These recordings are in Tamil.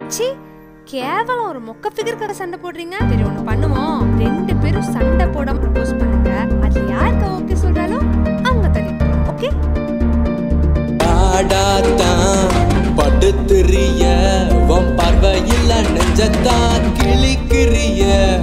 சி கேவலம் ஒரு மொக்க ஃபிகர் கடை சண்டை போடுறீங்க சரி ஒண்ணு பண்ணுவோம் ரெண்டு பேரும் சண்டை போடாம ப்ரப்போஸ் பண்ணுங்க அது யாருக்கு ஓகே சொல்றாலோ அவங்க தள்ளி ஓகே பாடாத்தான் படுத்துறிய உன் பார்வையில் நெஞ்சத்தான் கிளிக்கிறிய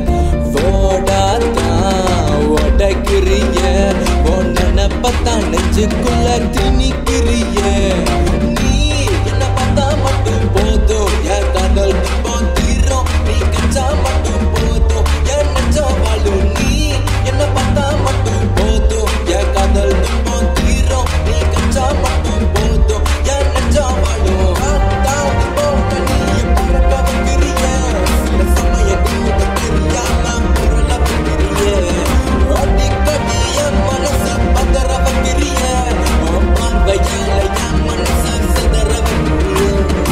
ஓடாத்தான் உடைக்கிறிய உன் நினப்பத்தான் நெஞ்சுக்குள்ள திணிக்கிறிய நீ என்ன பார்த்தா மட்டும் போதும் என் காதல் துன்பம் தீரும் நீ கச்சா மட்டும் போதும் என் நெஞ்சம் வாழும் நீ என்ன பார்த்தா மட்டும் போதும் என் காதல் துன்பம் தீரும் நீ கச்சா மட்டும் போதும் என் நெஞ்சம் வாழும் ஆட்டாடி போட்ட நீ பறக்க வைக்கிறிய சில சமயம் கூட தெரியாம பொருள வைக்கிறிய அடிக்கடி என் மனச பதற வைக்கிறிய உன் பார்வையால என் மனச சிதற வைக்கிறிய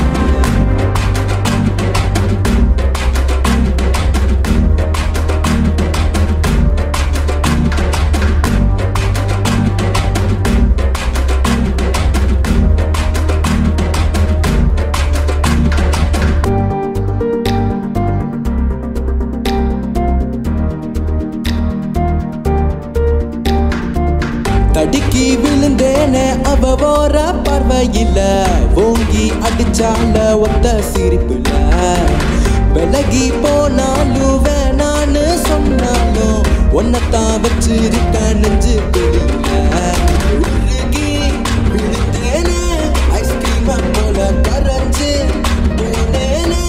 தடுக்கி விழுந்தேனே அவ ஓர பார்வையில ஓங்கி அடிச்சால ஒத்த சிரிப்புல விலகி போனாலும் வேணான்னு சொன்னாலும் ஒன்னத்தான் வச்சிருக்க நெஞ்சு தெரியல உருகி விழுந்தேனே ஐஸ்கிரீம் போல கரைஞ்சு போனேனே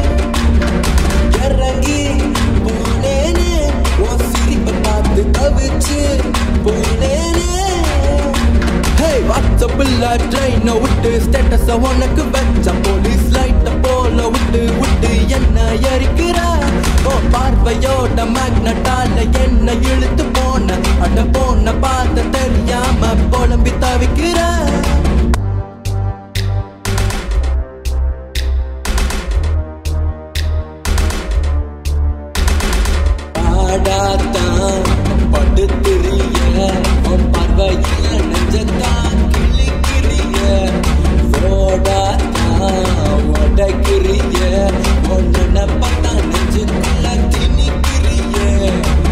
இறங்கி போனேனே உன் சிரிப்பை பார்த்து தவிச்சு போனேனே ஹே வாட்ஸ்அப்பில் ட்ரெயினை விட்டு ஸ்டேட்டஸ உனக்கு வச்ச போலீஸ் லைட்ட போல விட்டு விட்டு என்ன எரிக்கிற ஓ பார்வையோட மேக்னட்டால என்ன இழுத்து போன அட போன பார்த்த தெரியாம புலம்பி தவிக்கிற பாடாத்தான் படுத்துறிய உன் பார்வையில் நெஞ்சத்தான் கிளிக்கிறிய ஓடாத்தான் உடைக்கிறிய உன் நினப்பத்தான் நெஞ்சுக்குள்ள திணிக்கிறிய